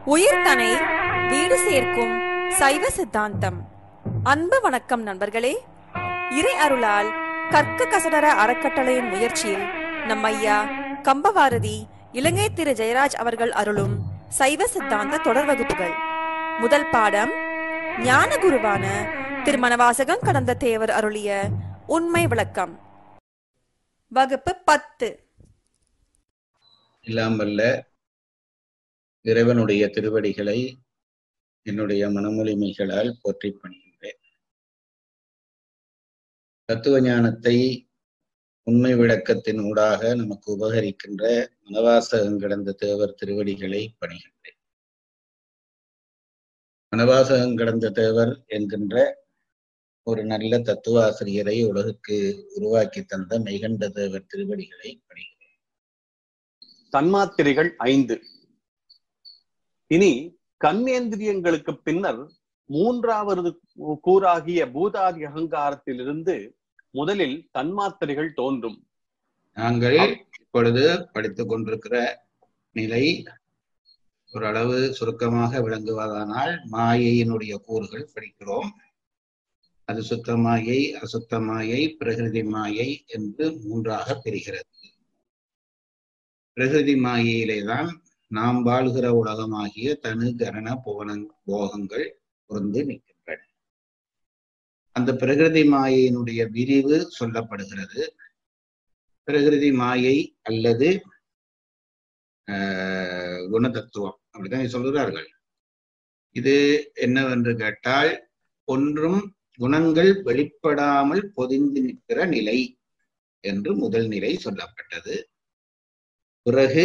உயிர்தனை வீடு சேர்க்கும் சைவ சித்தாந்தம் அன்பு வணக்கம் நண்பர்களே இறை அருளால் கற்க கசடர அறக்கட்டளையின் முயற்சியில் நம் ஐயா கம்பவாரதி இலங்கை திரு ஜெயராஜ் அவர்கள் அருளும் சைவ சித்தாந்த தொடர் வகுப்புகள் முதல் பாடம் ஞான குருவான திருமணவாசகம் கடந்த தேவர் அருளிய உண்மை விளக்கம் வகுப்பு பத்து எல்லாம் வல்ல இறைவனுடைய திருவடிகளை என்னுடைய மனமொழிமைகளால் போற்றி பணிகின்றேன் தத்துவ ஞானத்தை உண்மை விளக்கத்தின் ஊடாக நமக்கு உபகரிக்கின்ற மனவாசகம் கடந்த தேவர் திருவடிகளை பணிகின்றேன் மனவாசகம் கடந்த தேவர் என்கின்ற ஒரு நல்ல தத்துவ ஆசிரியரை உலகுக்கு உருவாக்கி தந்த மெய்கண்ட தேவர் திருவடிகளை பணிகிறேன் தன்மாத்திரைகள் ஐந்து இனி கர்மேந்திரியங்களுக்கு பின்னர் மூன்றாவது கூறாகிய பூதாதி அகங்காரத்திலிருந்து முதலில் தன்மாத்திரைகள் தோன்றும் நாங்கள் இப்பொழுது படித்துக் கொண்டிருக்கிற நிலை ஓரளவு சுருக்கமாக விளங்குவதானால் மாயையினுடைய கூறுகள் படிக்கிறோம் அது சுத்த மாயை அசுத்த மாயை பிரகிருதி மாயை என்று மூன்றாக பிரிகிறது பிரகிருதி மாயையிலே தான் நாம் வாழ்கிற உலகமாகிய தனு கரண புவன போகங்கள் பொருந்து நிற்கின்றன அந்த பிரகிருதி மாயையினுடைய விரிவு சொல்லப்படுகிறது பிரகிருதி மாயை அல்லது குணதத்துவம் அப்படிதான் சொல்கிறார்கள் இது என்னவென்று கேட்டால் ஒன்றும் குணங்கள் வெளிப்படாமல் பொதிந்து நிற்கிற நிலை என்று முதல் நிலை சொல்லப்பட்டது பிறகு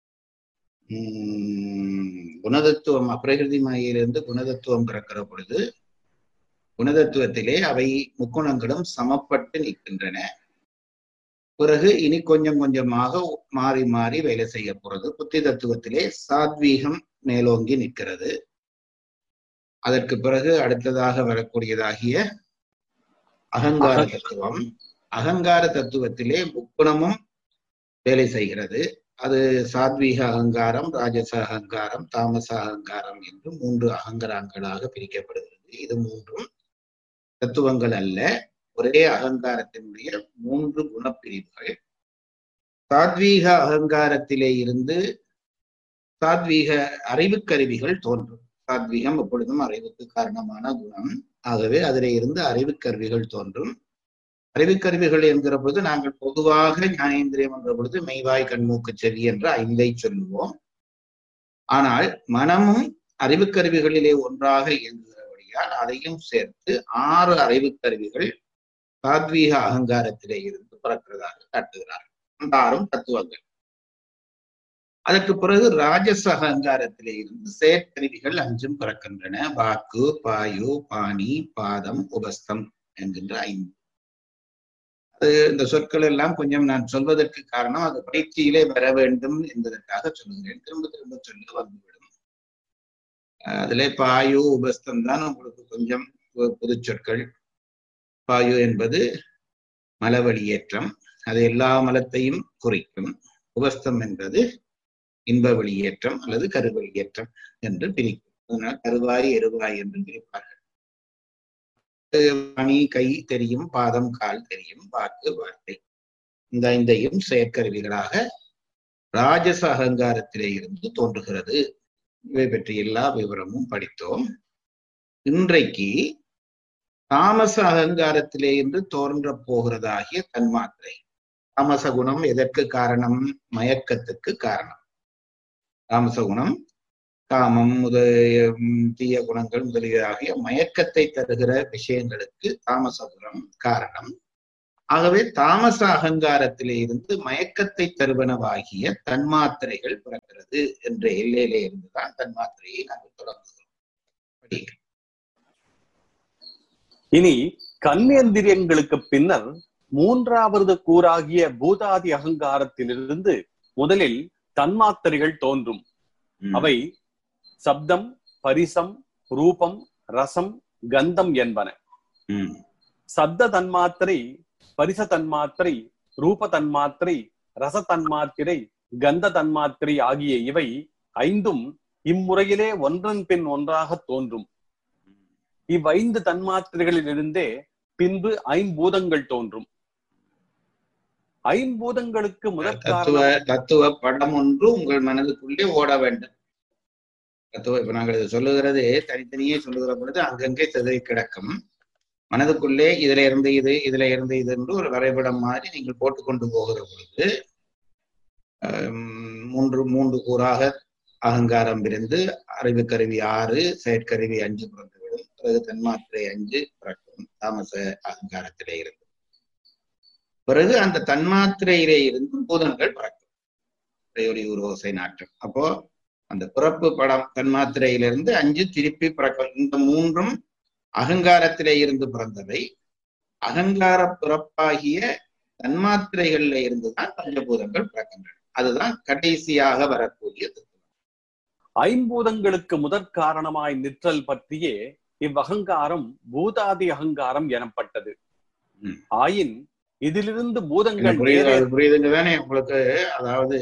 குணதத்துவம் அப்பிரகிருதி மாயிலிருந்து குணதத்துவம் பிறக்கிற பொழுது குணதத்துவத்திலே அவை முக்குணங்களும் சமப்பட்டு நிற்கின்றன பிறகு இனி கொஞ்சம் கொஞ்சமாக மாறி மாறி வேலை செய்ய போறது புத்தி தத்துவத்திலே சாத்வீகம் மேலோங்கி நிற்கிறது அதற்கு பிறகு அடுத்ததாக வரக்கூடியதாகிய அகங்கார தத்துவம் அகங்கார தத்துவத்திலே முக்குணமும் வேலை செய்கிறது அது சாத்வீக அகங்காரம் ராஜச அகங்காரம் தாமச அகங்காரம் என்று மூன்று அகங்காரங்களாக பிரிக்கப்படுகிறது இது மூன்றும் தத்துவங்கள் அல்ல ஒரே அகங்காரத்தினுடைய மூன்று குணப்பிரிவுகள் சாத்வீக அகங்காரத்திலே இருந்து சாத்வீக அறிவுக்கருவிகள் தோன்றும் சாத்வீகம் எப்பொழுதும் அறிவுக்கு காரணமான குணம் ஆகவே அதிலே இருந்து அறிவுக்கருவிகள் தோன்றும் அறிவுக்கருவிகள் என்கிற பொழுது நாங்கள் பொதுவாக ஞானேந்திரியம் என்ற பொழுது மெய்வாய் கண்மூக்கு செவி என்ற ஐந்தை சொல்லுவோம் ஆனால் மனமும் அறிவுக்கருவிகளிலே ஒன்றாக இயங்குகிறபடியால் அதையும் சேர்த்து ஆறு அறிவுக்கருவிகள் சாத்வீக அகங்காரத்திலே இருந்து பிறக்கிறதாக காட்டுகிறார் அந்த ஆறும் தத்துவங்கள் அதற்கு பிறகு ராஜச அகங்காரத்திலே இருந்து செயற்கருவிகள் அஞ்சும் பிறக்கின்றன வாக்கு பாயு பாணி பாதம் உபஸ்தம் என்கின்ற ஐந்து அது இந்த சொற்கள் எல்லாம் கொஞ்சம் நான் சொல்வதற்கு காரணம் அது பயிற்சியிலே வர வேண்டும் என்பதற்காக சொல்லுகிறேன் திரும்ப திரும்ப சொல்ல வந்துவிடும் அதுல பாயு உபஸ்தம் தான் உங்களுக்கு கொஞ்சம் புது சொற்கள் பாயு என்பது மலவழியேற்றம் அது எல்லா மலத்தையும் குறிக்கும் உபஸ்தம் என்பது இன்ப வெளியேற்றம் அல்லது கருவெளியேற்றம் என்று பிரிக்கும் அதனால் கருவாய் எருவாய் என்று பிரிப்பார்கள் பணி கை தெரியும் பாதம் கால் தெரியும் வாக்கு வார்த்தை இந்த ஐந்தையும் செயற்கருவிகளாக ராஜச அகங்காரத்திலே இருந்து தோன்றுகிறது இவை பற்றி எல்லா விவரமும் படித்தோம் இன்றைக்கு தாமச அகங்காரத்திலே இருந்து தோன்ற போகிறதாகிய தன்மாத்திரை தாமச குணம் எதற்கு காரணம் மயக்கத்துக்கு காரணம் தாமச குணம் காமம் முதலிய தீய குணங்கள் முதலியதாகிய மயக்கத்தை தருகிற விஷயங்களுக்கு தாமச குணம் காரணம் ஆகவே தாமச அகங்காரத்திலே இருந்து மயக்கத்தை தருவனவாகிய தன்மாத்திரைகள் பிறக்கிறது என்ற எல்லையிலே இருந்துதான் தன்மாத்திரையை நாங்கள் தொடங்குகிறோம் இனி கண்மேந்திரியங்களுக்கு பின்னர் மூன்றாவது கூறாகிய பூதாதி அகங்காரத்திலிருந்து முதலில் தன்மாத்திரைகள் தோன்றும் அவை சப்தம் பரிசம் ரூபம் ரசம் கந்தம் என்பன சப்த தன்மாத்திரை பரிச தன்மாத்திரை ரூப தன்மாத்திரை ரச தன்மாத்திரை கந்த தன்மாத்திரை ஆகிய இவை ஐந்தும் இம்முறையிலே ஒன்றன் பின் ஒன்றாக தோன்றும் இவ்வைந்து தன்மாத்திரைகளிலிருந்தே பின்பு ஐம்பூதங்கள் தோன்றும் ஐம்பூதங்களுக்கு முதற் தத்துவ காரணம் தத்துவ படம் ஒன்று உங்கள் மனதுக்குள்ளே ஓட வேண்டும் தத்துவ இப்ப நாங்கள் இதை சொல்லுகிறது தனித்தனியே சொல்லுகிற பொழுது அங்கங்கே சிதறி கிடக்கும் மனதுக்குள்ளே இதுல இருந்து இது இதுல இருந்து இது என்று ஒரு வரைபடம் மாதிரி நீங்கள் போட்டுக்கொண்டு போகிற பொழுது ஆம், மூன்று மூன்று கூறாக அகங்காரம் இருந்து அறிவு கருவி ஆறு செயற்கருவி அஞ்சு பிறந்துவிடும் பிறகு தன்மாத்திரை அஞ்சு பிறக்கும் தாமச அகங்காரத்திலே இருந்து பிறகு அந்த தன்மாத்திரையிலே இருந்து பூதங்கள் பிறக்கும் இறையொலி உருவோசை நாட்டம் அப்போ அந்த பிறப்பு படம் தன்மாத்திரையிலிருந்து அஞ்சு திருப்பி பிறக்கும் இந்த மூன்றும் அகங்காரத்திலே இருந்து பிறந்தவை அகங்கார பிறப்பாகிய தன்மாத்திரைகள்ல இருந்துதான் பஞ்சபூதங்கள் பிறக்கின்றன அதுதான் கடைசியாக வரக்கூடிய தத்துவம் ஐம்பூதங்களுக்கு முதற் காரணமாய் நிற்றல் பற்றியே இவ்வகங்காரம் பூதாதி அகங்காரம் எனப்பட்டது ம். ஆயின் இதிலிருந்து என்ன பூதங்கள் புரியுது நேரே அது புரியுதுங்க தானே உங்களுக்கு அதாவது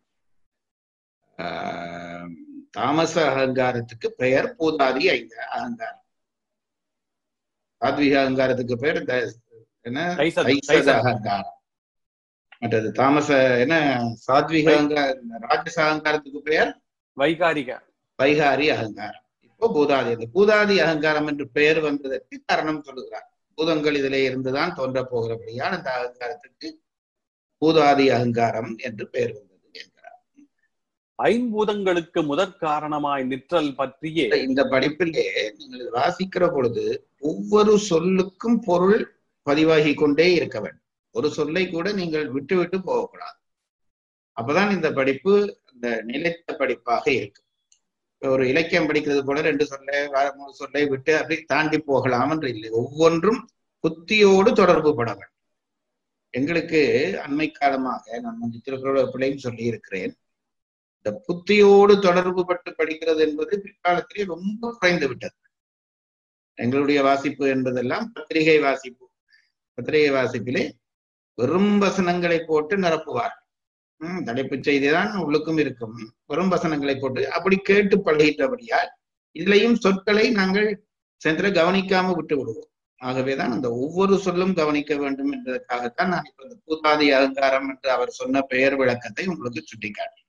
ஆஹ், தாமச அகங்காரத்துக்கு பெயர் பூதாதி ஐந்த அகங்காரம் சாத்விக அகங்காரத்துக்கு பெயர் த- என்ன தைசத்- தைசத தைசத். அகங்காரம் மற்றது தாமச என்ன சாத்விக அகங்கார ராஜச அகங்காரத்துக்கு பெயர் வைகாரிக வைகாரி அகங்காரம் இப்போ பூதாதி அந்த பூதாதி அகங்காரம் என்று பெயர் வந்ததற்கு காரணம் சொல்லுகிறார் பூதங்கள் இதிலே இருந்துதான் தோன்றப் போகிறபடியால் அந்த அகங்காரத்துக்கு பூதாதி அகங்காரம் என்று பெயர் வந்தது என்கிறார் ஐம்பூதங்களுக்கு முதற் காரணமாய் நிற்றல் பற்றியே இந்த படிப்பிலே நீங்கள் இது வாசிக்கிற பொழுது ஒவ்வொரு சொல்லுக்கும் பொருள் பதிவாகி கொண்டே இருக்க வேண்டும் ஒரு சொல்லை கூட நீங்கள் விட்டு விட்டு போகக்கூடாது அப்பதான் இந்த படிப்பு அந்த நிலைத்த படிப்பாக இருக்கும் இப்ப ஒரு இலக்கியம் படிக்கிறது போல ரெண்டு சொல்லை வேற மூணு சொல்லை விட்டு அப்படி தாண்டி போகலாம் என்று இல்லை ஒவ்வொன்றும் புத்தியோடு தொடர்பு பட வேண்டும் எங்களுக்கு அண்மை காலமாக நான் வந்து திருக்குறள் பிள்ளையும் சொல்லி இருக்கிறேன் இந்த புத்தியோடு தொடர்பு பட்டு படிக்கிறது என்பது பிற்காலத்திலே ரொம்ப குறைந்து விட்டது எங்களுடைய வாசிப்பு என்பதெல்லாம் பத்திரிகை வாசிப்பு பத்திரிகை வாசிப்பிலே வெறும் வசனங்களை போட்டு நிரப்புவார் உம் தலைப்புச் செய்திதான் உள்ளுக்கும் இருக்கும் வெறும் வசனங்களை போட்டு அப்படி கேட்டு பழகிட்டபடியால் இதுலயும் சொற்களை நாங்கள் சென்ற கவனிக்காம விட்டு விடுவோம் ஆகவேதான் அந்த ஒவ்வொரு சொல்லும் கவனிக்க வேண்டும் என்பதற்காகத்தான் நான் இப்ப இந்த பூதாதி அகங்காரம் என்று அவர் சொன்ன பெயர் விளக்கத்தை உங்களுக்கு சுட்டிக்காட்டேன்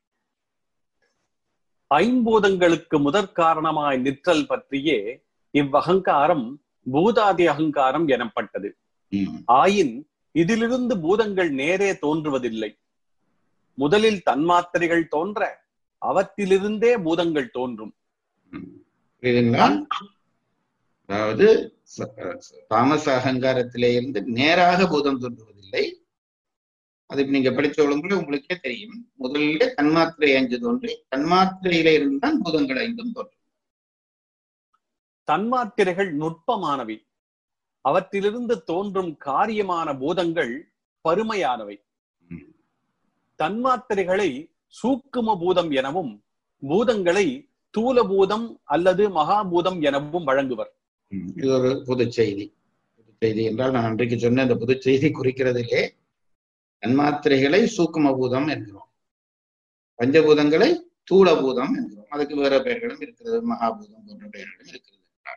ஐம்பூதங்களுக்கு முதற் காரணமாய் நிற்றல் பற்றியே இவ்வகங்காரம் பூதாதி அகங்காரம் எனப்பட்டது உம் ஆயின் இதிலிருந்து பூதங்கள் நேரே தோன்றுவதில்லை முதலில் தன்மாத்திரைகள் தோன்ற அவற்றிலிருந்தே பூதங்கள் தோன்றும் புரியுதுங்களா அதாவது ச- ச- தாமச அகங்காரத்திலே இருந்து நேராக பூதம் தோன்றுவதில்லை அது இப்ப நீங்க படிச்ச ஒழுங்குல உங்களுக்கே தெரியும் முதல்ல தன்மாத்திரை அஞ்சு தோன்றி தன்மாத்திரையில இருந்து தான் பூதங்கள் ஐந்தும் தோன்றும் தன்மாத்திரைகள் நுட்பமானவை அவற்றிலிருந்து தோன்றும் காரியமான பூதங்கள் பருமையானவை ம். தன்மாத்திரைகளை சூக்கும பூதம் எனவும் பூதங்களை தூல பூதம் அல்லது மகாபூதம் எனவும் வழங்குவர் ம். இது ஒரு பொது செய்தி பொது செய்தி என்றால் நான் அன்றைக்கு சொன்ன இந்த பொது செய்தி குறிக்கிறதிலே தன்மாத்திரைகளை சூக்கும பூதம் என்கிறோம் பஞ்சபூதங்களை தூள பூதம் என்கிறோம் அதுக்கு வேற பெயர்களும் இருக்கிறது மகாபூதம் போன்ற பெயர்களும் இருக்கிறது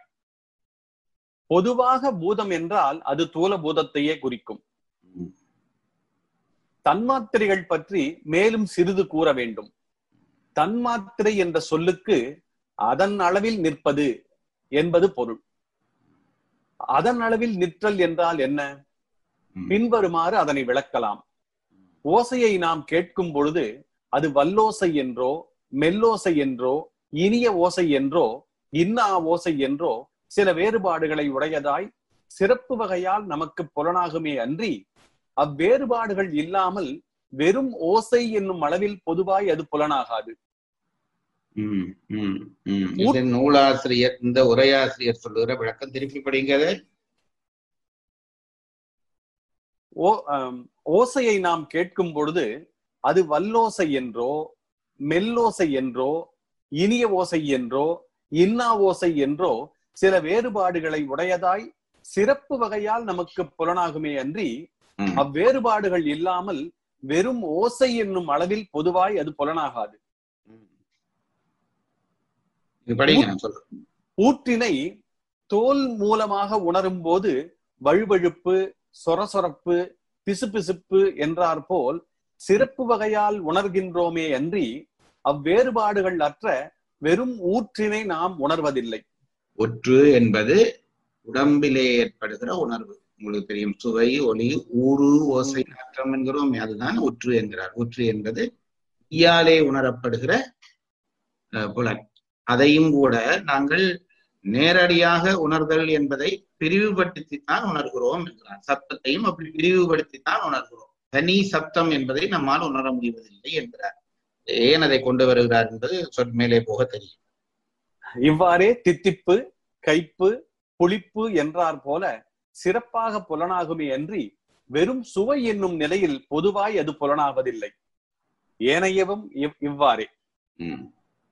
பொதுவாக பூதம் என்றால் அது தூல பூதத்தையே குறிக்கும் ம். தன்மாத்திரைகள் பற்றி மேலும் சிறிது கூற வேண்டும் தன்மாத்திரை என்ற சொல்லுக்கு அதன் அளவில் நிற்பது என்பது பொருள் அதன் அளவில் நிற்றல் என்றால் என்ன ம். பின்வருமாறு அதனை விளக்கலாம் ஓசையை நாம் கேட்கும் பொழுது அது வல்லோசை என்றோ மெல்லோசை என்றோ இனிய ஓசை என்றோ இன்னா ஓசை என்றோ சில வேறுபாடுகளை உடையதாய் சிறப்பு வகையால் நமக்கு புலனாகுமே அன்றி அவ்வேறுபாடுகள் இல்லாமல் வெறும் ஓசை என்னும் அளவில் பொதுவாய் அது புலனாகாது ம், ம், ம். இது நூலாசிரியர் இந்த உரையாசிரியர் சொல்லுகிற விளக்கம் திருப்பி படிங்க அதை. ஓ ஆம், ஓசையை நாம் கேட்கும் பொழுது அது வல்லோசை என்றோ மெல்லோசை என்றோ இனிய ஓசை என்றோ இன்னா ஓசை என்றோ சில வேறுபாடுகளை உடையதாய் சிறப்பு வகையால் நமக்கு புலனாகுமே அன்றி ம். அவ்வேறுபாடுகள் இல்லாமல் வெறும் ஓசை என்னும் அளவில் பொதுவாய் அது புலனாகாது இது படிங்க நான் சொல்றேன் ஊற்றினை தோல் மூலமாக உணரும் போது வழுவழுப்பு சொரசொரப்பு பிசுபிசுப்பு என்றார் போல் சிறப்பு வகையால் உணர்கின்றோமே அன்றி அவ்வேறுபாடுகள் அற்ற வெறும் ஊற்றினை நாம் உணர்வதில்லை ஒற்று என்பது உடம்பிலே ஏற்படுகிற உணர்வு உங்களுக்கு தெரியும் சுவை ஒளி ஊறு ஓசை நாற்றம் என்கிறோம் அதுதான் ஒற்று என்கிறார் ஒற்று என்பது ஈயாலே உணரப்படுகிற அஹ், புலன் அதையும் கூட நாங்கள் நேரடியாக உணர்தல் என்பதை பிரிவுபடுத்தித்தான் உணர்கிறோம் என்கிறார் சப்தத்தையும் அப்படி பிரிவுபடுத்தித்தான் உணர்கிறோம் தனி சப்தம் என்பதை நம்மால் உணர முடிவதில்லை என்கிறார் ஏன் அதை கொண்டு வருகிறார் என்பது சொற் மேலே போக தெரியும் இவ்வாறே தித்திப்பு கைப்பு புளிப்பு என்றார் போல சிறப்பாக புலனாகுமே அன்றி வெறும் சுவை என்னும் நிலையில் பொதுவாய் அது புலனாவதில்லை ஏனையவும் இவ்- இவ்வாறே ம்.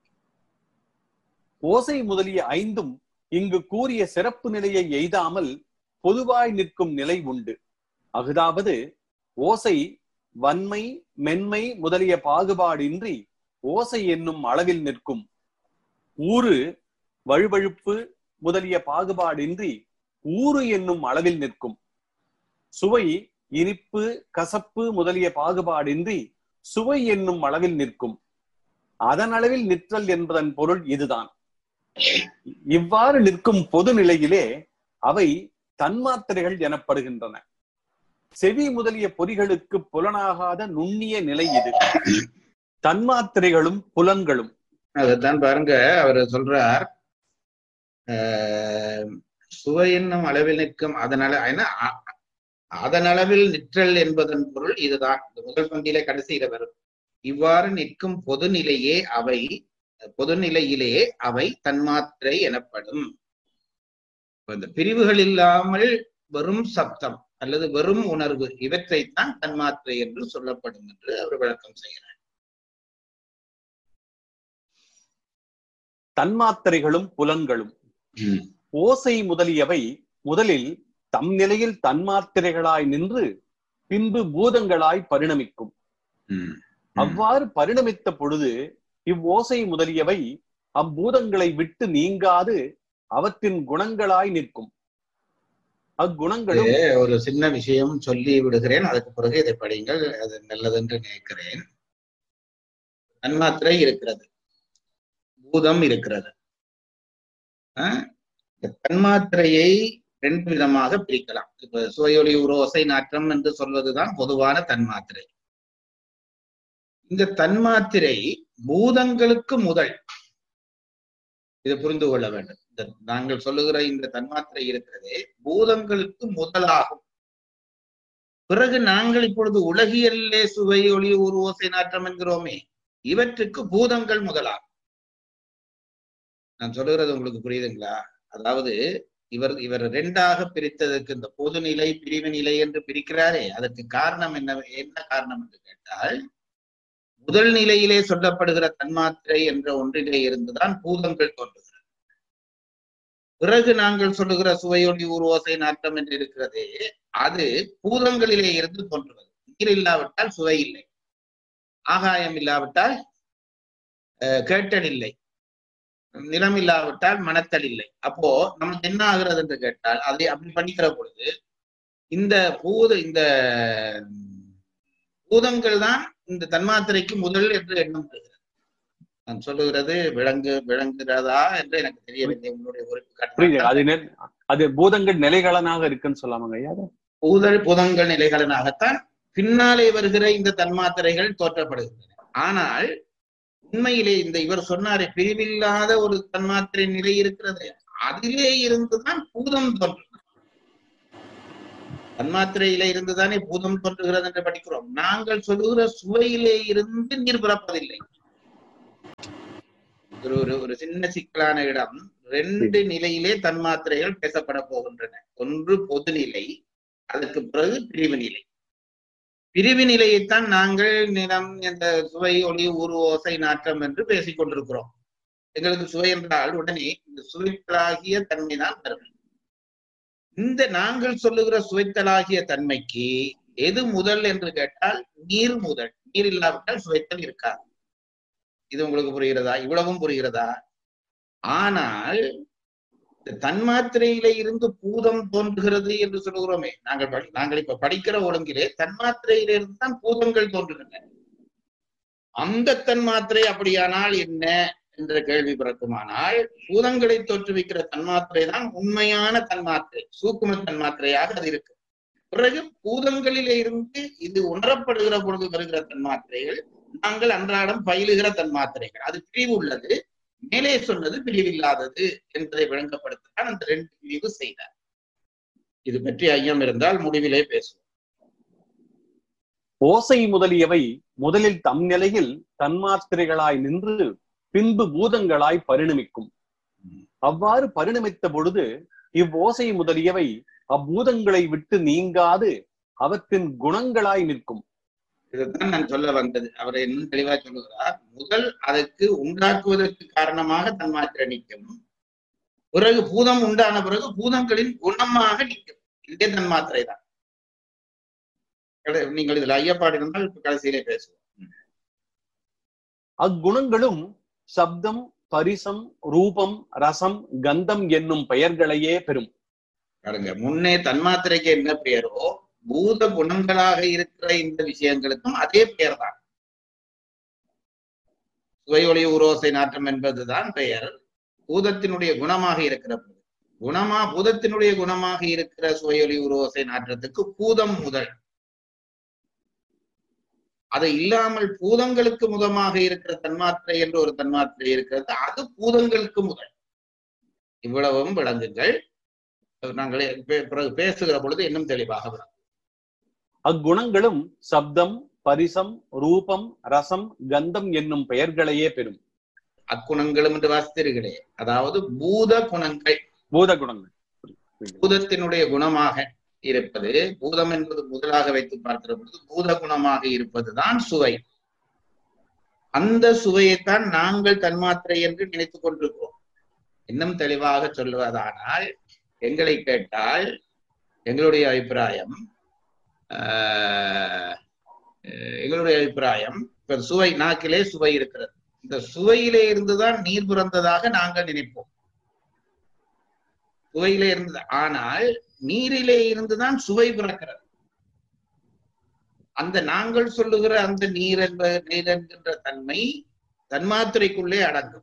ஓசை முதலிய ஐந்தும் இங்கு கூறிய சிறப்பு நிலையை எய்தாமல் பொதுவாய் நிற்கும் நிலை உண்டு அஃதாவது ஓசை வன்மை மென்மை முதலிய பாகுபாடின்றி ஓசை என்னும் அளவில் நிற்கும் ஊறு வழுவழுப்பு முதலிய பாகுபாடின்றி ஊறு என்னும் அளவில் நிற்கும் சுவை இனிப்பு கசப்பு முதலிய பாகுபாடின்றி சுவை என்னும் அளவில் நிற்கும் அதன் அளவில் நிற்றல் என்பதன் பொருள் இதுதான் இவ்வாறு நிற்கும் பொது நிலையிலே அவை தன்மாத்திரைகள் எனப்படுகின்றன செவி முதலிய பொறிகளுக்கு புலனாகாத நுண்ணிய நிலை இது தன்மாத்திரைகளும் புலன்களும் அதைத்தான் பாருங்க அவர் சொல்றார் ஆஹ், சுவை என்னும் அளவில் நிற்கும் அதனால ஏன்னா அ- அதன் அளவில் நிற்றல் என்பதன் பொருள் இதுதான் இந்த முதல் பந்தியில கடைசியில வரும் இவ்வாறு நிற்கும் பொதுநிலையே அவை பொதுநிலையிலே அவை தன்மாத்திரை எனப்படும் இப்ப இந்த பிரிவுகள் இல்லாமல் வெறும் சப்தம் அல்லது வெறும் உணர்வு இவற்றைத்தான் தன்மாத்திரை என்று சொல்லப்படும் என்று அவர் விளக்கம் செய்கிறார் தன்மாத்திரைகளும் புலன்களும் ம், ஓசை முதலியவை முதலில் தம் நிலையில் தன்மாத்திரைகளாய் நின்று பின்பு பூதங்களாய் பரிணமிக்கும் ம், ம். அவ்வாறு பரிணமித்த பொழுது இவ்வோசை முதலியவை அம்பூதங்களை விட்டு நீங்காது அவற்றின் குணங்களாய் நிற்கும் அக்குணங்களும் ஒரு சின்ன விஷயம் சொல்லி விடுகிறேன் அதுக்கு பிறகு இதை படிங்கள் அது நல்லது என்று நினைக்கிறேன் தன்மாத்திரை இருக்கிறது பூதம் இருக்கிறது ஆஹ் இந்த தன்மாத்திரையை ரெண்டு விதமாக பிரிக்கலாம் இப்ப சுவையொலி உரோசை நாற்றம் என்று சொல்வதுதான் பொதுவான தன்மாத்திரை இந்த தன்மாத்திரை பூதங்களுக்கு முதல் இதை புரிந்து கொள்ள வேண்டும் இந்த நாங்கள் சொல்லுகிற இந்த தன்மாத்திரை இருக்கிறதே பூதங்களுக்கு முதலாகும் பிறகு நாங்கள் இப்பொழுது உலகியல்லே சுவை ஒளி ஒரு ஓசை நாற்றம் என்கிறோமே இவற்றுக்கு பூதங்கள் முதலாகும் நான் சொல்லுகிறது உங்களுக்கு புரியுதுங்களா அதாவது இவர் இவர் ரெண்டாக பிரித்ததற்கு இந்த பொதுநிலை பிரிவு நிலை என்று பிரிக்கிறாரே அதற்கு காரணம் என்ன என்ன காரணம் என்று கேட்டால் முதல் நிலையிலே சொல்லப்படுகிற தன்மாத்திரை என்ற ஒன்றிலே இருந்துதான் பூதங்கள் தோன்றுகிறது பிறகு நாங்கள் சொல்லுகிற சுவையொலி உருவோசை நாட்டம் என்று இருக்கிறதே அது பூதங்களிலே இருந்து தோன்றுவது நீர் இல்லாவிட்டால் சுவை இல்லை ஆகாயம் இல்லாவிட்டால் அஹ், கேட்டல் இல்லை நிலம் இல்லாவிட்டால் மனத்தல் இல்லை அப்போ நமக்கு என்ன ஆகிறது என்று கேட்டால் அதை அப்படி பண்ணிக்கிற பொழுது இந்த பூத இந்த பூதங்கள் தான் இந்த தன்மாத்திரைக்கு முதல் என்று எண்ணம் வருகிறது நான் சொல்லுகிறது விளங்கு விளங்குகிறதா என்று எனக்கு தெரியவில்லை உங்களுடைய குறிப்பு புரியுது கட்டாயம் அது நெ- அது பூதங்கள் நிலைகளனாக இருக்குன்னு சொல்லாமங்க ஐயா அது? பூதல் புதங்கள் நிலைகளனாகத்தான் பின்னாலே வருகிற இந்த தன்மாத்திரைகள் தோற்றப்படுகின்றன ஆனால் உண்மையிலே இந்த இவர் சொன்னாரே பிரிவில்லாத ஒரு தன்மாத்திரை நிலை இருக்கிறது அதிலே இருந்துதான் பூதம் தோன்றும் தன்மாத்திரையிலே இருந்துதானே பூதம் தோன்றுகிறது என்று படிக்கிறோம் நாங்கள் சொல்லுகிற சுவையிலே இருந்து நீர் பிறப்பதில்லை ஒரு ஒரு ஒரு சின்ன சிக்கலான இடம் ரெண்டு நிலையிலே தன்மாத்திரைகள் பேசப்பட போகின்றன ஒன்று பொதுநிலை அதற்கு பிறகு பிரிவு நிலை பிரிவு நிலையைத்தான் நாங்கள் நிலம் இந்த சுவை ஒளி ஊறு ஓசை நாற்றம் என்று பேசிக் கொண்டிருக்கிறோம் எங்களுக்கு சுவை என்றால் உடனே இந்த சுவைத்தலாகிய தன்மை தான் வரும் இந்த நாங்கள் சொல்லுகிற சுவைத்தலாகிய தன்மைக்கு எது முதல் என்று கேட்டால் நீர் முதல் நீர் இல்லாவிட்டால் சுவைத்தல் இருக்காது இது உங்களுக்கு புரிகிறதா இவ்வளவும் புரிகிறதா ஆனால் இந்த தன்மாத்திரையில இருந்து பூதம் தோன்றுகிறது என்று சொல்லுகிறோமே நாங்கள் படி- நாங்கள் இப்ப படிக்கிற ஒழுங்கிலே தன்மாத்திரையில இருந்து தான் பூதங்கள் தோன்றுகின்றன அந்த தன்மாத்திரை அப்படியானால் என்ன என்ற கேள்வி பிறக்குமானால் பூதங்களை தோற்றுவிக்கிற தன்மாத்திரை தான் உண்மையான தன்மாத்திரை சூக்கும தன்மாத்திரையாக அது இருக்கு பிறகு பூதங்களிலே இருந்து இது உணரப்படுகிற பொழுது வருகிற தன்மாத்திரைகள் நாங்கள் அன்றாடம் பயிலுகிற தன்மாத்திரைகள் அது பிரிவு உள்ளது மேலே சொன்னது பிரிவில்லாதது என்பதை விளங்கப்படுத்தத்தான் அந்த ரெண்டு பிரிவு செய்தார் இது பற்றி ஐயம் இருந்தால் முடிவிலே பேசுவோம் ஓசை முதலியவை முதலில் தம் நிலையில் தன்மாத்திரைகளாய் நின்று பின்பு பூதங்களாய் பரிணமிக்கும் அவ்வாறு பரிணமித்த பொழுது இவ்வோசை முதலியவை அப்பூதங்களை விட்டு நீங்காது அவற்றின் குணங்களாய் நிற்கும் இதுதான் நான் சொல்ல வந்தது அவர் இன்னும் தெளிவா சொல்லுகிறார் முதல் அதற்கு உண்டாக்குவதற்கு காரணமாக தன்மாத்திரை நிற்கும் பிறகு பூதம் உண்டான பிறகு பூதங்களின் குணமாக நிற்கும் இதே தன்மாத்திரை தான் கடை- நீங்கள் இதுல ஐயப்பாடு இருந்தால் இப்ப கடைசியிலே பேசுவோம் அக்குணங்களும் சப்தம் பரிசம் ரூபம் ரசம் கந்தம் என்னும் பெயர்களையே பெறும் பாருங்க முன்னே தன்மாத்திரைக்கு என்ன பெயரோ பூத குணங்களாக இருக்கிற இந்த விஷயங்களுக்கும் அதே பெயர் தான் சுவையொளி உரோசை நாற்றம் என்பதுதான் பெயர் பூதத்தினுடைய குணமாக இருக்கிற போது குணமா பூதத்தினுடைய குணமாக இருக்கிற சுவையொலி உரோசை நாற்றத்துக்கு பூதம் முதல் அது இல்லாமல் பூதங்களுக்கு முதமாக இருக்கிற தன்மாத்திரை என்று ஒரு தன்மாத்திரை இருக்கிறது அது பூதங்களுக்கு முதல் இவ்வளவும் விளங்குங்கள் நாங்கள் பே- பிறகு பேசுகிற பொழுது இன்னும் தெளிவாக விளங்கும் அக்குணங்களும் சப்தம் பரிசம் ரூபம் ரசம் கந்தம் என்னும் பெயர்களையே பெறும் அக்குணங்களும் என்று வாசித்தீர்களே அதாவது பூத குணங்கள் பூத குணங்கள் பூதத்தினுடைய குணமாக இருப்பது பூதம் என்பது முதலாக வைத்து பார்க்கிற பொழுது பூத குணமாக இருப்பதுதான் சுவை அந்த சுவையைத்தான் நாங்கள் தன்மாத்திரை என்று நினைத்துக் கொண்டிருக்கிறோம் இன்னும் தெளிவாக சொல்லுவதானால் எங்களை கேட்டால் எங்களுடைய அபிப்பிராயம் ஆஹ், அஹ், எங்களுடைய அபிப்பிராயம் இப்ப சுவை நாக்கிலே சுவை இருக்கிறது இந்த சுவையிலே இருந்துதான் நீர் பிறந்ததாக நாங்கள் நினைப்போம் சுவையிலே இருந்தது ஆனால் நீரிலே இருந்துதான் சுவை பிறக்கிறது அந்த நாங்கள் சொல்லுகிற அந்த நீர் என்ப நீர் என்கின்ற தன்மை தன்மாத்திரைக்குள்ளே அடங்கும்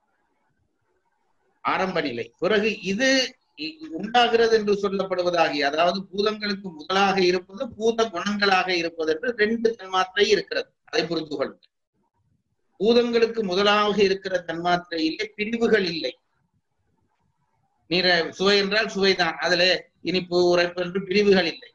ஆரம்ப நிலை பிறகு இது இ- உண்டாகிறது என்று சொல்லப்படுவதாகி அதாவது பூதங்களுக்கு முதலாக இருப்பது பூத குணங்களாக இருப்பது என்று ரெண்டு தன்மாத்திரை இருக்கிறது அதை புரிந்து கொள்ளுங்கள் பூதங்களுக்கு முதலாக இருக்கிற தன்மாத்திரையிலே பிரிவுகள் இல்லை நீர சுவை என்றால் சுவைதான் அதுல இனிப்பு உரைப்பு என்று பிரிவுகள் இல்லை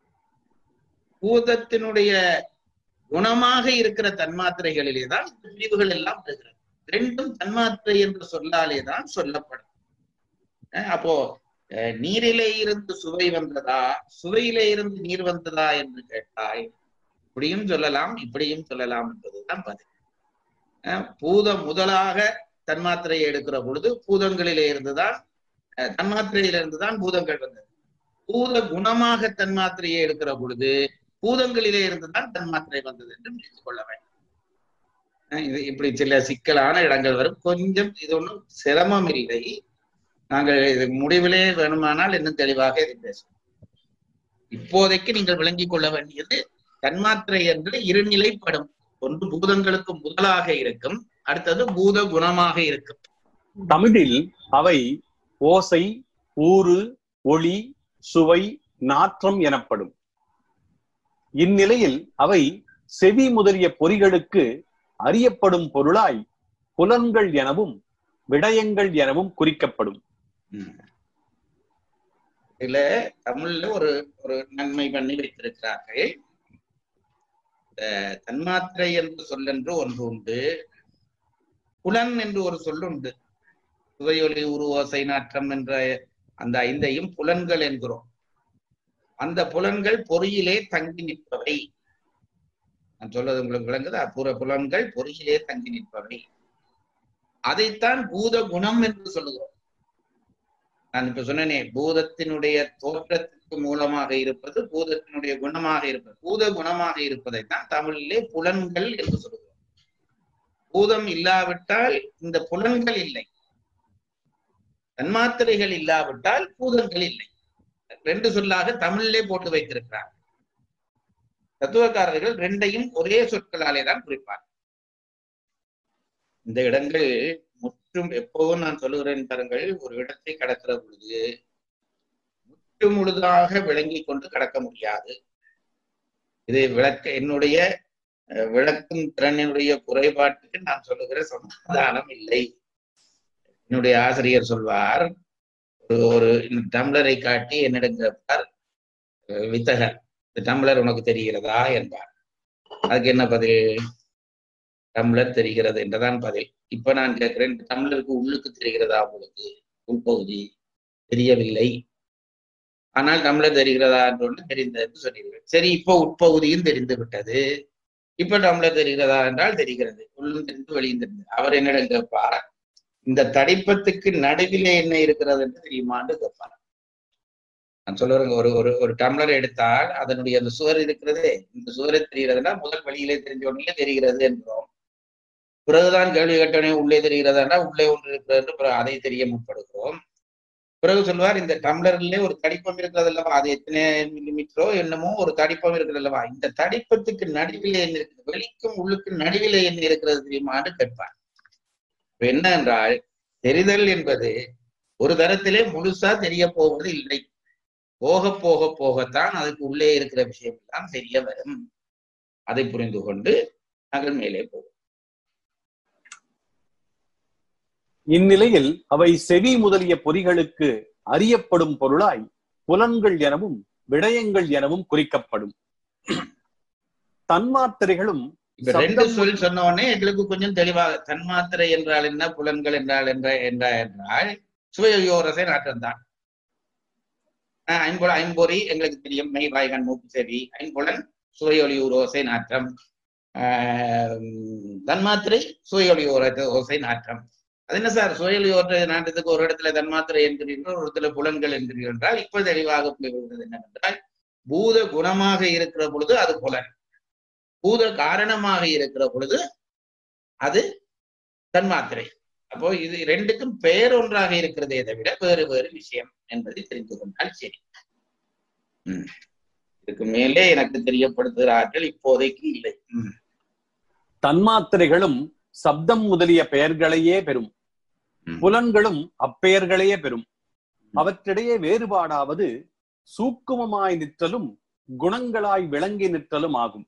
பூதத்தினுடைய குணமாக இருக்கிற தன்மாத்திரைகளிலே தான் இந்த பிரிவுகள் எல்லாம் வருகிறது ரெண்டும் தன்மாத்திரை என்று சொல்லாலே தான் சொல்லப்படும் அஹ் அப்போ அஹ் நீரிலே இருந்து சுவை வந்ததா சுவையிலே இருந்து நீர் வந்ததா என்று கேட்டால் இப்படியும் சொல்லலாம் இப்படியும் சொல்லலாம் என்பதுதான் பதில் அஹ் பூதம் முதலாக தன்மாத்திரையை எடுக்கிற பொழுது பூதங்களிலே இருந்துதான் அஹ் தன்மாத்திரையிலிருந்து தான் பூதங்கள் வந்தது பூத குணமாக தன்மாத்திரையை எடுக்கிற பொழுது பூதங்களிலே இருந்துதான் தன்மாத்திரை வந்தது என்று புரிந்து கொள்ள வேண்டும் அஹ் இது இப்படி சில சிக்கலான இடங்கள் வரும் கொஞ்சம் இது ஒன்றும் சிரமம் இல்லை நாங்கள் இது முடிவிலே வேணுமானால் இன்னும் தெளிவாக இதை பேசுவோம் இப்போதைக்கு நீங்கள் விளங்கிக் கொள்ள வேண்டியது தன்மாத்திரை என்று இருநிலைப்படும் ஒன்று பூதங்களுக்கு முதலாக இருக்கும் அடுத்தது பூத குணமாக இருக்கும் தமிழில் அவை ஓசை ஊறு ஒளி சுவை நாற்றம் எனப்படும் இந்நிலையில் அவை செவி முதலிய பொறிகளுக்கு அறியப்படும் பொருளாய் புலன்கள் எனவும் விடயங்கள் எனவும் குறிக்கப்படும் ம். இதுல தமிழ்ல ஒரு ஒரு நன்மை பண்ணி வைத்திருக்கிறார்கள் இந்த தன்மாத்திரை என்று சொல்லென்று ஒன்று உண்டு புலன் என்று ஒரு சொல் உண்டு சுவையொலி உருவோசை நாற்றம் என்ற அந்த ஐந்தையும் புலன்கள் என்கிறோம் அந்த புலன்கள் பொறியிலே தங்கி நிற்பவை நான் சொல்றது உங்களுக்கு விளங்குது அப்புற புலன்கள் பொறியிலே தங்கி நிற்பவை அதைத்தான் பூத குணம் என்று சொல்லுகிறோம் நான் இப்ப சொன்னேனே பூதத்தினுடைய தோற்றத்துக்கு மூலமாக இருப்பது பூதத்தினுடைய குணமாக இருப்பது பூத குணமாக இருப்பதைத்தான் தமிழிலே புலன்கள் என்று சொல்லுகிறோம் பூதம் இல்லாவிட்டால் இந்த புலன்கள் இல்லை தன்மாத்திரைகள் இல்லாவிட்டால் பூதங்கள் இல்லை ரெண்டு சொல்லாக தமிழிலே போட்டு வைத்திருக்கிறார் தத்துவக்காரர்கள் ரெண்டையும் ஒரே சொற்களாலே தான் குறிப்பார் இந்த இடங்கள் முற்றும் எப்பவும் நான் சொல்லுகிறேன் பாருங்கள் ஒரு இடத்தை கடக்கிற பொழுது முற்று முழுதாக விளங்கி கொண்டு கடக்க முடியாது இது விளக்க என்னுடைய அஹ், விளக்கும் திறனினுடைய குறைபாட்டுக்கு நான் சொல்லுகிற சமாதானம் இல்லை என்னுடைய ஆசிரியர் சொல்வார் ஒரு ஒரு இந்த டம்ளரை காட்டி என்னிடம் கேட்பார் அஹ், வித்தகர் இந்த டம்ளர் உனக்கு தெரிகிறதா என்பார் அதுக்கு என்ன பதில் டம்ளர் தெரிகிறது என்றுதான் பதில் இப்ப நான் கேட்கிறேன் இந்த டம்ளருக்கு உள்ளுக்கு தெரிகிறதா உங்களுக்கு உள்பகுதி தெரியவில்லை ஆனால் டம்ளர் தெரிகிறதா என்று ஒன்று தெரிந்தது என்று சொன்னீர்கள் சரி இப்போ உட்பகுதியும் தெரிந்து விட்டது இப்ப டம்ளர் தெரிகிறதா என்றால் தெரிகிறது உள்ளும் தெரிந்து வெளியும் தெரிந்து அவர் என்னிடம் கேட்பார் இந்த தடிப்பத்துக்கு நடுவிலே என்ன இருக்கிறது என்று தெரியுமான்னு கேட்பார் நான் சொல்லுறேங்க ஒரு ஒரு ஒரு டம்ளர் எடுத்தால் அதனுடைய அந்த சுவர் இருக்கிறதே இந்த சுவரை தெரிகிறதுனா முதல் வழியிலே தெரிஞ்ச உடனே தெரிகிறது என்கிறோம் பிறகுதான் கேள்வி கேட்டவனே உள்ளே தெரிகிறதா உள்ளே ஒன்று இருக்கிறது என்று பிறகு அதை தெரிய முற்படுகிறோம் பிறகு சொல்வார் இந்த டம்ளர்ல ஒரு தடிப்பம் இருக்கிறது அல்லவா அது எத்தனை மில்லிமீட்டரோ என்னமோ ஒரு தடிப்பம் இருக்கிறது அல்லவா இந்த தடிப்பத்துக்கு நடுவிலே என்ன இருக்குது வெளிக்கும் உள்ளுக்கு நடுவிலே என்ன இருக்கிறது தெரியுமான்னு கேட்பார் இப்ப என்ன என்றால் தெரிதல் என்பது ஒரு தரத்திலே முழுசா தெரிய போவது இல்லை போக போக போகத்தான் அதுக்கு உள்ளே இருக்கிற விஷயம் எல்லாம் தெரிய வரும் அதை புரிந்து கொண்டு நாங்கள் மேலே போவோம் இந்நிலையில் அவை செவி முதலிய பொறிகளுக்கு அறியப்படும் பொருளாய் புலன்கள் எனவும் விடயங்கள் எனவும் குறிக்கப்படும் தன்மாத்திரைகளும் இப்ப ரெண்டு சப்தம் சொல் சொன்ன உடனே எங்களுக்கு கொஞ்சம் தெளிவாக தன்மாத்திரை என்றால் என்ன புலன்கள் என்றால் என்ற என்ற என்றால் சுவையோரசை நாட்டம் தான் ஐம்பொல ஐம்பொறி எங்களுக்கு தெரியும் மெய் வாய்கண் மூக்கு செவி ஐம்புலன் சுவையொலி ஓசை நாற்றம் ஆஹ் தன்மாத்திரை சுவையொலி ஓசை நாற்றம் அது என்ன சார் சுவையொலி ஓசை நாட்டத்துக்கு ஒரு இடத்துல தன்மாத்திரை என்கிறீர்கள் ஒரு இடத்துல புலன்கள் என்கிறீர்கள் என்றால் இப்ப தெளிவாக புரிகிறது என்னவென்றால் பூத குணமாக இருக்கிற பொழுது அது புலன் பூத காரணமாக இருக்கிற பொழுது அது தன்மாத்திரை அப்போ இது ரெண்டுக்கும் பெயர் ஒன்றாக இருக்கிறதே தவிர வேறு வேறு விஷயம் என்பதை தெரிந்து கொண்டால் சரி உம் இதுக்கு மேலே எனக்கு தெரியப்படுத்துகிற ஆற்றல் இப்போதைக்கு இல்லை உம் தன்மாத்திரைகளும் சப்தம் முதலிய பெயர்களையே பெறும் ம். புலன்களும் அப்பெயர்களையே பெறும் அவற்றிடையே வேறுபாடாவது சூக்குமமாய் நிற்றலும் குணங்களாய் விளங்கி நிற்றலும் ஆகும்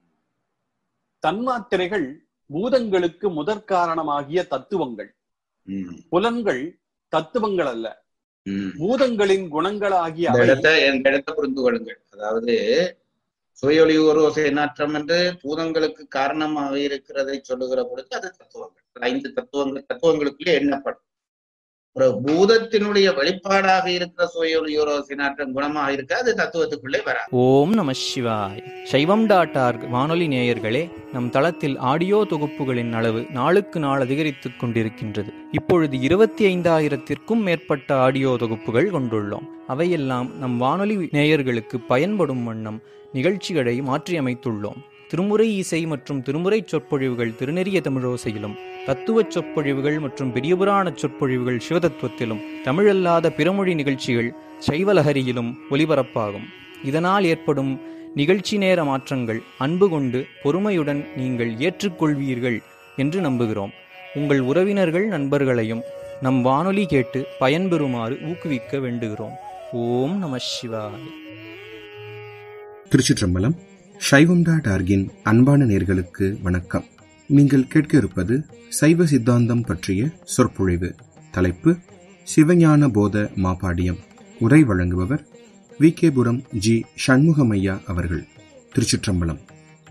தன்மாத்திரைகள் பூதங்களுக்கு முதற் காரணமாகிய தத்துவங்கள் உம் புலன்கள் தத்துவங்கள் அல்ல உம் பூதங்களின் குணங்களாகிய இந்த அவை இடத்தை இந்த இடத்தை புரிந்து கொள்ளுங்கள் அதாவது சுயொலி ஒரு நாற்றம் என்று பூதங்களுக்கு காரணமாக இருக்கிறதை சொல்லுகிற பொழுது அது தத்துவங்கள் ஐந்து தத்துவங்கள் தத்துவங்களுக்குள்ளே எண்ணப்படும் ஒரு பூதத்தினுடைய வெளிப்பாடாக இருக்கிற சுயொலி ஒரு நாற்றம் குணமாக இருக்க அது தத்துவத்துக்குள்ளே வராது ஓம் நம சிவாய் சைவம் டாட் ஆர்க் வானொலி நேயர்களே நம் தளத்தில் ஆடியோ தொகுப்புகளின் அளவு நாளுக்கு நாள் அதிகரித்துக் கொண்டிருக்கின்றது இப்பொழுது இருபத்தி ஐந்தாயிரத்திற்கும் மேற்பட்ட ஆடியோ தொகுப்புகள் கொண்டுள்ளோம் அவையெல்லாம் நம் வானொலி நேயர்களுக்கு பயன்படும் வண்ணம் நிகழ்ச்சிகளை மாற்றியமைத்துள்ளோம் திருமுறை இசை மற்றும் திருமுறை சொற்பொழிவுகள் திருநெறிய தமிழோசையிலும் தத்துவச் சொற்பொழிவுகள் மற்றும் பெரியபுராண சொற்பொழிவுகள் சிவதத்துவத்திலும் தமிழல்லாத பிறமொழி நிகழ்ச்சிகள் சைவலஹரியிலும் ஒலிபரப்பாகும் இதனால் ஏற்படும் நிகழ்ச்சி நேர மாற்றங்கள் அன்பு கொண்டு பொறுமையுடன் நீங்கள் ஏற்றுக்கொள்வீர்கள் என்று நம்புகிறோம் உங்கள் உறவினர்கள் நண்பர்களையும் நம் வானொலி கேட்டு பயன்பெறுமாறு ஊக்குவிக்க வேண்டுகிறோம் ஓம் நம சிவாய திருச்சிற்றம்பலம் சைவம் டாட் ஆர்கின் அன்பான நேர்களுக்கு வணக்கம் நீங்கள் கேட்க இருப்பது சைவ சித்தாந்தம் பற்றிய சொற்பொழிவு தலைப்பு சிவஞான போத மாபாடியம் உரை வழங்குபவர் வி கேபுரம் ஜி சண்முகமையா அவர்கள் திருச்சிற்றம்பலம்